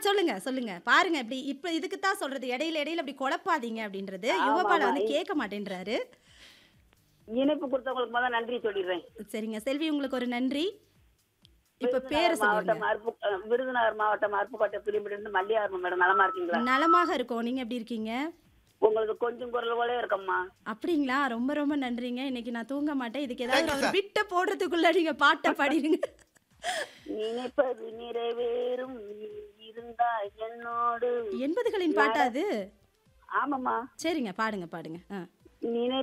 சொல்லுங்க சொல்லுங்க பாருங்க இப்படி இப்ப இதுக்கு தான் சொல்றது இடையில இடையில அப்படி குழப்பாதீங்க அப்படின்றது ஆமா, யுவபால வந்து ஆமா. கேட்க மாட்டேன்றாரு இணைப்பு கொடுத்தவங்களுக்கு முதல்ல நன்றி சொல்லிடுறேன் சரிங்க செல்வி உங்களுக்கு ஒரு நன்றி இப்ப விருதுநகர் பேரை சொல்லுங்க மாவட்டம் அருப்பு அஹ், விருதுநகர் மாவட்டம் அருப்புக்கோட்டை பிரிவிலிருந்து மல்லிகார்மம் மேடம் நலமா இருக்கீங்களா நலமாக இருக்கோம் நீங்க எப்படி இருக்கீங்க உங்களுக்கு கொஞ்சம் குரல் போல இருக்கம்மா அப்படிங்களா ரொம்ப ரொம்ப நன்றிங்க இன்னைக்கு நான் தூங்க மாட்டேன் இதுக்கு ஏதாவது ஒரு விட்ட போடுறதுக்குள்ள நீங்க பாட்டை பாடிடுங்க நினைப்பது நிறைவேறும் நீ இருந்தா என்னோடு எண்பதுகளின் பாட்டா அது ஆமாம்மா சரிங்க பாடுங்க பாடுங்க ஆ நினை